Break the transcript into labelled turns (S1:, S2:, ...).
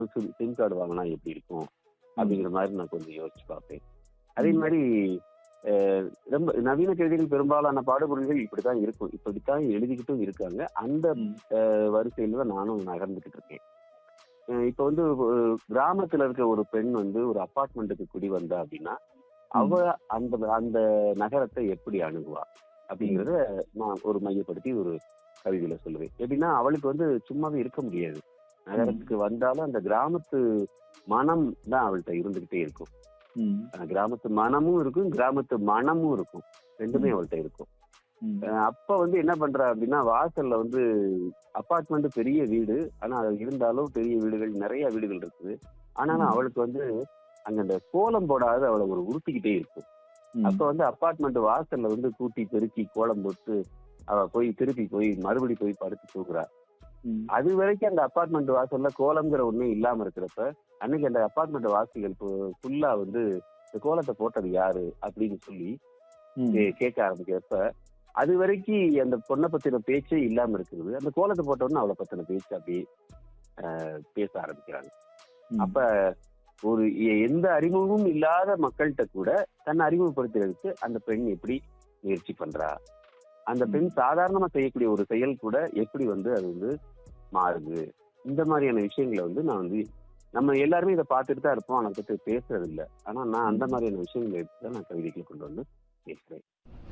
S1: Sim card வாங்கினா எப்படி இருக்கும் அப்படிங்கிற மாதிரி நான் கொஞ்சம் யோசிச்சு பார்ப்பேன் அதே மாதிரி அஹ், ரொம்ப நவீன கவிதைகள் பெரும்பாலான பாடுபொருள்கள் இப்படித்தான் இருக்கும் இப்படித்தான் எழுதிக்கிட்டும் இருக்காங்க அந்த
S2: ம்.
S1: அஹ், வரிசையில தான் நானும் நகர்ந்துகிட்டு இருக்கேன் அஹ், இப்ப வந்து ஒரு கிராமத்துல இருக்க ஒரு பெண் வந்து ஒரு அபார்ட்மெண்ட்டுக்கு குடி வந்தா அப்படின்னா அவ அந்த அந்த நகரத்தை எப்படி அணுகுவா அப்படிங்கறத நான் ஒரு மையப்படுத்தி ஒரு கவிதையில சொல்லுவேன் எப்படின்னா அவளுக்கு வந்து சும்மாவே இருக்க முடியாது நகரத்துக்கு வந்தாலும் அந்த கிராமத்து மனம் தான் அவள்கிட்ட இருந்துகிட்டே இருக்கும்
S2: ம்.
S1: அஹ் கிராமத்து மனமும் இருக்கும் கிராமத்து மனமும் இருக்கும் ரெண்டுமே
S2: ம்.
S1: அவள்கிட்ட இருக்கும்
S2: ம்.
S1: அஹ் அப்ப வந்து என்ன பண்றா அப்படின்னா வாசல்ல வந்து அபார்ட்மெண்ட் பெரிய வீடு ஆனா அது இருந்தாலும் பெரிய வீடுகள் நிறைய வீடுகள் இருக்குது ஆனாலும்
S2: ம்.
S1: அவளுக்கு வந்து அங்க அந்த கோலம் போடாத அவளை ஒரு உறுத்திக்கிட்டே இருக்கும்
S2: ம்.
S1: அப்ப வந்து அபார்ட்மெண்ட் வாசல்ல வந்து கூட்டி பெருக்கி கோலம் போட்டு அவ போய் திருப்பி போய் மறுபடி போய் படுத்து தூங்குறா
S2: ம்.
S1: அது வரைக்கும் அந்த அபார்ட்மெண்ட் வாசல்ல கோலம்ங்கிற ஒண்ணே இல்லாம இருக்கிறப்ப அன்னைக்கு அந்த அபார்ட்மெண்ட் வாசிகள் ஃபுல்லா வந்து இந்த கோலத்தை போட்டது யாரு அப்படின்னு சொல்லி
S2: ம்.
S1: கே- கேட்க ஆரம்பிக்கிறப்ப அது வரைக்கும் அந்த பொண்ணை பத்தின பேச்சே இல்லாம இருக்குது அந்த கோலத்தை போட்ட உடனே அவளை பத்தின பேச்சு அப்படியே ஆஹ், பேச ஆரம்பிக்கிறாங்க
S2: ம்.
S1: அப்ப ஒரு எ- எந்த அறிமுகமும் இல்லாத மக்கள்கிட்ட கூட தன்னை அறிமுகப்படுத்துறதுக்கு அந்த பெண் எப்படி முயற்சி பண்றா அந்த பெண் சாதாரணமா செய்யக்கூடிய ஒரு செயல் கூட எப்படி வந்து அது வந்து மாறுது இந்த மாதிரியான விஷயங்களை வந்து நான் வந்து நம்ம எல்லாருமே இதை பார்த்துட்டு தான் இருப்போம் அதை பத்தி பேசுறது இல்லை ஆனா நான் அந்த மாதிரியான விஷயங்களை எடுத்து தான் நான் கவிதைகளை கொண்டு வந்து பேசுறேன்